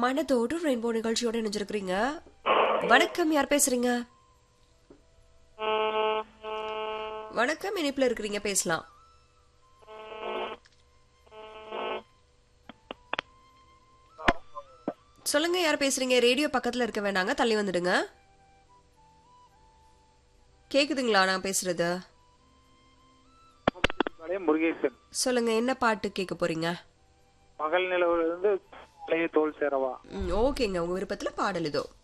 மனதோடு ரெயின்போ நிகழ்ச்சியோட இணைஞ்சிருக்கிறீங்க வணக்கம் யார் பேசுறீங்க வணக்கம் இணைப்புல இருக்கிறீங்க பேசலாம் சொல்லுங்க யார் பேசுறீங்க ரேடியோ பக்கத்துல இருக்க வேண்டாங்க தள்ளி வந்துடுங்க கேக்குதுங்களா நான் பேசுறது பாளையம் முருகேசன் சொல்லுங்க என்ன பாட்டு கேட்க போறீங்க பகல் நிலவுல இருந்து பழைய தோல் சேரவா ம், ஓகேங்க உங்க விருப்பத்துல பாடல் இதோ